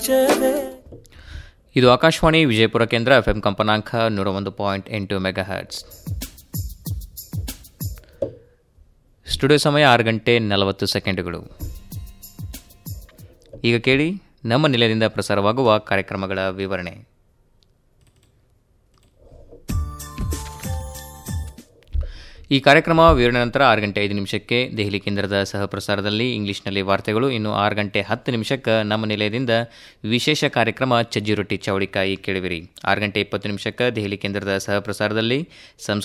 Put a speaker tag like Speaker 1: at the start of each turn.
Speaker 1: ಪ್ರಪಂಚವೇ
Speaker 2: ಇದು ಆಕಾಶವಾಣಿ ವಿಜಯಪುರ ಕೇಂದ್ರ ಎಫ್ ಎಂ ಕಂಪನಾಂಕ ನೂರ ಒಂದು ಪಾಯಿಂಟ್ ಎಂಟು ಮೆಗಾ ಹರ್ಟ್ಸ್ ಸ್ಟುಡಿಯೋ ಸಮಯ ಆರು ಗಂಟೆ ನಲವತ್ತು ಸೆಕೆಂಡುಗಳು ಈಗ ಕೇಳಿ ನಮ್ಮ ನಿಲಯದಿಂದ ಪ್ರಸಾರವಾಗುವ ಕಾರ್ಯಕ್ರಮಗಳ ವಿವರಣೆ ಈ ಕಾರ್ಯಕ್ರಮ ವಿವರಣೆ ನಂತರ ಆರು ಗಂಟೆ ಐದು ನಿಮಿಷಕ್ಕೆ ದೆಹಲಿ ಕೇಂದ್ರದ ಸಹ ಪ್ರಸಾರದಲ್ಲಿ ಇಂಗ್ಲಿಷ್ನಲ್ಲಿ ವಾರ್ತೆಗಳು ಇನ್ನು ಆರು ಗಂಟೆ ಹತ್ತು ನಿಮಿಷಕ್ಕೆ ನಮ್ಮ ನಿಲಯದಿಂದ ವಿಶೇಷ ಕಾರ್ಯಕ್ರಮ ಚಜ್ಜಿ ರೊಟ್ಟಿ ಚೌಳಿಕಾಯಿ ಕೇಳುವಿರಿ ಆರು ಗಂಟೆ ಇಪ್ಪತ್ತು ನಿಮಿಷಕ್ಕೆ ದೆಹಲಿ ಕೇಂದ್ರದ ಸಹ ಪ್ರಸಾರದಲ್ಲಿ ಸಂಸ್ಕೃತ